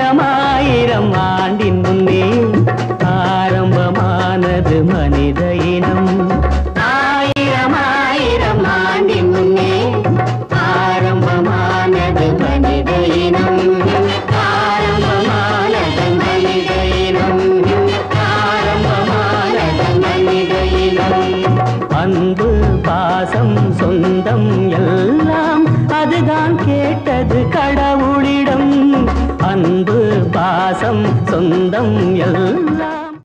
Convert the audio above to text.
ஆயிரம் ஆயிரம் ஆண்டின் முன்னே ஆரம்பமானது மனித இனம் ஆயிரம் ஆயிரம் ஆண்டின் முன்னே ஆரம்பமானது மனித இனம் ஆரம்பமானது மனித இனம் ஆரம்பமானது மனித இனம் அன்பு பாசம் சொந்தம் எல்லாம் அதுதான் கேட்டது கடவுளிடம் அன்பு பாசம் சொந்தம் எல்லாம்